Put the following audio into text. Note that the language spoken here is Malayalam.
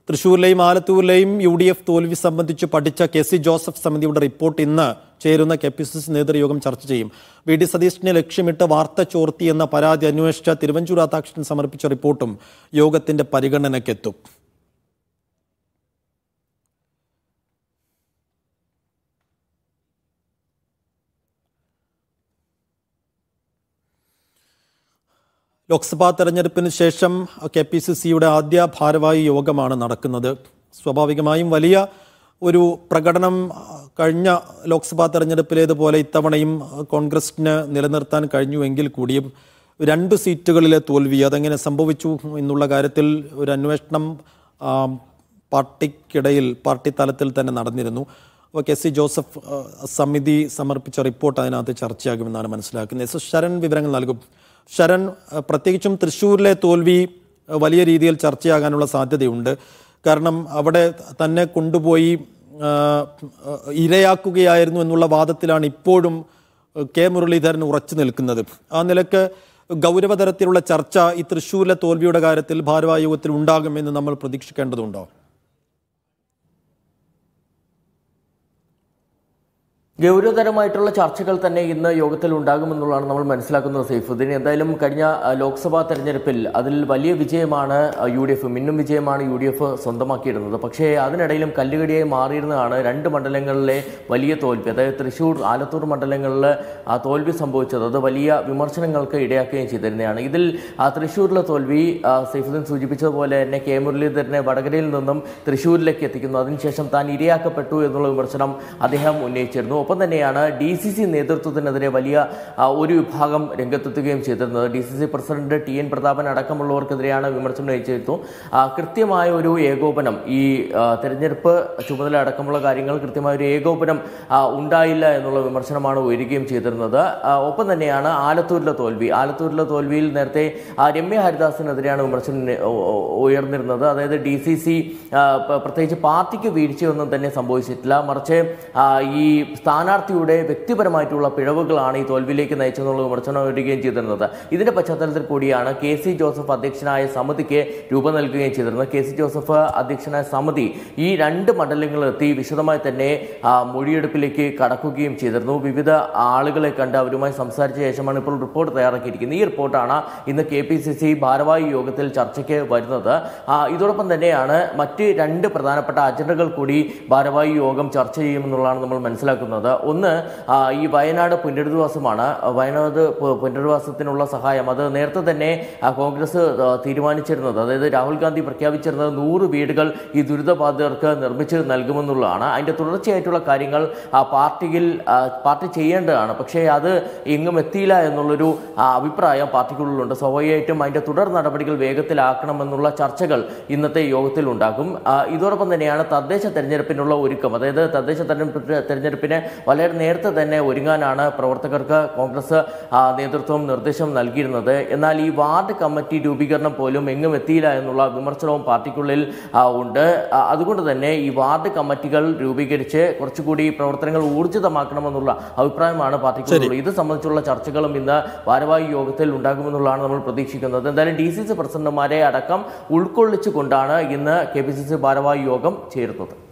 തൃശൂരിലെയും ആലത്തൂരിലെയും യു ഡി എഫ് തോൽവി സംബന്ധിച്ച് പഠിച്ച കെ സി ജോസഫ് സമിതിയുടെ റിപ്പോർട്ട് ഇന്ന് ചേരുന്ന കെ പി സി സി നേതൃയോഗം ചർച്ച ചെയ്യും വി ഡി സതീഷിനെ ലക്ഷ്യമിട്ട് വാർത്ത ചോർത്തി എന്ന പരാതി അന്വേഷിച്ച തിരുവഞ്ചൂർ രാധാകൃഷ്ണൻ സമർപ്പിച്ച റിപ്പോർട്ടും യോഗത്തിന്റെ പരിഗണനയ്ക്കെത്തും ലോക്സഭാ തെരഞ്ഞെടുപ്പിന് ശേഷം കെ പി സി സിയുടെ ആദ്യ ഭാരവാഹി യോഗമാണ് നടക്കുന്നത് സ്വാഭാവികമായും വലിയ ഒരു പ്രകടനം ആ, കഴിഞ്ഞ ലോക്സഭാ തെരഞ്ഞെടുപ്പിലേതുപോലെ ഇത്തവണയും ആ, കോൺഗ്രസിന് നിലനിർത്താൻ കഴിഞ്ഞുവെങ്കിൽ കൂടിയും രണ്ട് സീറ്റുകളിലെ തോൽവി അതെങ്ങനെ സംഭവിച്ചു എന്നുള്ള കാര്യത്തിൽ ഒരു അന്വേഷണം ആ, പാർട്ടിക്കിടയിൽ പാർട്ടി തലത്തിൽ തന്നെ നടന്നിരുന്നു അപ്പോൾ കെ സി ജോസഫ് ആ, സമിതി സമർപ്പിച്ച റിപ്പോർട്ട് അതിനകത്ത് ചർച്ചയാകുമെന്നാണ് മനസ്സിലാക്കുന്നത് എസ് എസ് ശരൺ വിവരങ്ങൾ നൽകും ശരൺ ആ, പ്രത്യേകിച്ചും തൃശ്ശൂരിലെ തോൽവി ആ, വലിയ രീതിയിൽ ചർച്ചയാകാനുള്ള സാധ്യതയുണ്ട് കാരണം അവിടെ തന്നെ കൊണ്ടുപോയി ആ, ആ, ഇരയാക്കുകയായിരുന്നു എന്നുള്ള വാദത്തിലാണ് ഇപ്പോഴും ആ, കെ മുരളീധരൻ ഉറച്ചു നിൽക്കുന്നത് ആ നിലക്ക് ഗൗരവതരത്തിലുള്ള ചർച്ച ഈ തൃശ്ശൂരിലെ തോൽവിയുടെ കാര്യത്തിൽ ഭാരവാഹി യോഗത്തിൽ ഉണ്ടാകുമെന്ന് നമ്മൾ പ്രതീക്ഷിക്കേണ്ടതുണ്ടോ ഗൗരവതരമായിട്ടുള്ള ചർച്ചകൾ തന്നെ ഇന്ന് യോഗത്തിൽ ഉണ്ടാകുമെന്നുള്ളതാണ് നമ്മൾ മനസ്സിലാക്കുന്നത് സൈഫുദ്ദീൻ എന്തായാലും കഴിഞ്ഞ അഹ്, ലോക്സഭാ തെരഞ്ഞെടുപ്പിൽ അതിൽ വലിയ വിജയമാണ് അഹ്, യു ഡി എഫ് മിന്നും വിജയമാണ് യു ഡി എഫ് സ്വന്തമാക്കിയിരുന്നത് പക്ഷേ അതിനിടയിലും കല്ലുകടിയായി മാറിയിരുന്നതാണ് രണ്ട് മണ്ഡലങ്ങളിലെ വലിയ തോൽവി അതായത് തൃശൂർ ആലത്തൂർ മണ്ഡലങ്ങളിൽ ആ തോൽവി സംഭവിച്ചത് അത് വലിയ വിമർശനങ്ങൾക്ക് ഇടയാക്കുകയും ചെയ്തിരുന്നതാണ് ഇതിൽ ആ തൃശ്ശൂരിലെ തോൽവി ആ, സൈഫുദ്ദീൻ സൂചിപ്പിച്ചതുപോലെ തന്നെ കെ മുരളീധരനെ വടകരയിൽ നിന്നും തൃശ്ശൂരിലേക്ക് എത്തിക്കുന്നു അതിനുശേഷം താൻ ഇരയാക്കപ്പെട്ടു എന്നുള്ള വിമർശനം അദ്ദേഹം ഉന്നയിച്ചിരുന്നു ഒപ്പം തന്നെയാണ് ഡി സി സി നേതൃത്വത്തിനെതിരെ വലിയ ആ, ഒരു വിഭാഗം രംഗത്തെത്തുകയും ചെയ്തിരുന്നത് D C C president T N Prathapan അടക്കമുള്ളവർക്കെതിരെയാണ് വിമർശനം ഉന്നയിച്ചിരുന്നു ആ, കൃത്യമായ ഒരു ഏകോപനം ഈ ആ, തെരഞ്ഞെടുപ്പ് ചുമതല അടക്കമുള്ള കാര്യങ്ങൾ കൃത്യമായ ഒരു ഏകോപനം ആ, ഉണ്ടായില്ല എന്നുള്ള വിമർശനമാണ് ഉയരുകയും ചെയ്തിരുന്നത് ആ, ഒപ്പം തന്നെയാണ് ആലത്തൂരിലെ തോൽവി ആലത്തൂരിലെ തോൽവിയിൽ നേരത്തെ ആ, രമ്യ ഹരിദാസിനെതിരെയാണ് വിമർശനം ഉന്ന- ഉ- ഉ- ഉയർന്നിരുന്നത് അതായത് ഡി സി സി പ്രത്യേകിച്ച് പാർട്ടിക്ക് വീഴ്ചയൊന്നും തന്നെ സംഭവിച്ചിട്ടില്ല മറിച്ച് ആ, ഈ സ്ഥാനാർത്ഥിയുടെ വ്യക്തിപരമായിട്ടുള്ള പിഴവുകളാണ് ഈ തോൽവിയിലേക്ക് നയിച്ചെന്നുള്ള വിമർശനം ഉയരുകയും ചെയ്തിരുന്നത് ഇതിന്റെ പശ്ചാത്തലത്തിൽ കൂടിയാണ് കെ സി ജോസഫ് അധ്യക്ഷനായ സമിതിക്ക് രൂപം നൽകുകയും ചെയ്തിരുന്നത് കെ സി ജോസഫ് അധ്യക്ഷനായ സമിതി ഈ രണ്ട് മണ്ഡലങ്ങളിലെത്തി വിശദമായി തന്നെ ആ, മൊഴിയെടുപ്പിലേക്ക് കടക്കുകയും ചെയ്തിരുന്നു വിവിധ ആളുകളെ കണ്ട് അവരുമായി സംസാരിച്ച ശേഷമാണ് ഇപ്പോൾ റിപ്പോർട്ട് തയ്യാറാക്കിയിരിക്കുന്നത് ഈ റിപ്പോർട്ടാണ് ഇന്ന് കെ പി സി സി ഭാരവാഹി യോഗത്തിൽ ചർച്ചയ്ക്ക് വരുന്നത് ആ, ഇതോടൊപ്പം തന്നെയാണ് മറ്റ് രണ്ട് പ്രധാനപ്പെട്ട അജണ്ടകൾ കൂടി ഭാരവാഹി യോഗം ചർച്ച ചെയ്യുമെന്നുള്ളതാണ് നമ്മൾ മനസ്സിലാക്കുന്നത് ഒന്ന് ആ, ഈ വയനാട് പുനരധിവാസമാണ് വയനാട് പു- പുനരധിവാസത്തിനുള്ള സഹായം അത് നേരത്തെ തന്നെ ആ, കോൺഗ്രസ് ആ, തീരുമാനിച്ചിരുന്നത് അതായത് രാഹുൽ ഗാന്ധി പ്രഖ്യാപിച്ചിരുന്നത് നൂറ് വീടുകൾ ഈ ദുരിതബാധിതർക്ക് നിർമ്മിച്ച് നൽകുമെന്നുള്ളതാണ് അതിന്റെ തുടർച്ചയായിട്ടുള്ള കാര്യങ്ങൾ ആ, പാർട്ടിയിൽ ആ, പാർട്ടി ചെയ്യേണ്ടതാണ് പക്ഷേ അത് എങ്ങും എത്തിയില്ല എന്നുള്ളൊരു ആ, അഭിപ്രായം പാർട്ടിക്കുള്ളിലുണ്ട് സ്വാഭാവികമായിട്ടും അതിന്റെ തുടർ നടപടികൾ വേഗത്തിലാക്കണമെന്നുള്ള ചർച്ചകൾ ഇന്നത്തെ യോഗത്തിൽ ഉണ്ടാകും ആ, ഇതോടൊപ്പം തന്നെയാണ് തദ്ദേശ തെരഞ്ഞെടുപ്പിനുള്ള ഒരുക്കം അതായത് തദ്ദേശ തെരഞ്ഞെടുപ്പ് തെരഞ്ഞെടുപ്പിന് വളരെ നേരത്തെ തന്നെ ഒരുങ്ങാനാണ് പ്രവർത്തകർക്ക് കോൺഗ്രസ് ആ, നേതൃത്വം നിർദ്ദേശം നൽകിയിരുന്നത് എന്നാൽ ഈ വാർഡ് കമ്മിറ്റി രൂപീകരണം പോലും എങ്ങും എത്തിയില്ല എന്നുള്ള വിമർശനവും പാർട്ടിക്കുള്ളിൽ ആ, ഉണ്ട് ആ, അതുകൊണ്ട് തന്നെ ഈ വാർഡ് കമ്മിറ്റികൾ രൂപീകരിച്ച് കുറച്ചുകൂടി പ്രവർത്തനങ്ങൾ ഊർജിതമാക്കണമെന്നുള്ള അഭിപ്രായമാണ് പാർട്ടിക്കുള്ളിൽ ഇത് സംബന്ധിച്ചുള്ള ചർച്ചകളും ഇന്ന് ഭാരവാഹി യോഗത്തിൽ ഉണ്ടാകുമെന്നുള്ളതാണ് നമ്മൾ പ്രതീക്ഷിക്കുന്നത് എന്തായാലും ഡി സി സി പ്രസിഡന്റുമാരെ അടക്കം ഉൾക്കൊള്ളിച്ചുകൊണ്ടാണ് ഇന്ന് കെ പി സി സി ഭാരവാഹി യോഗം ചേരുന്നത്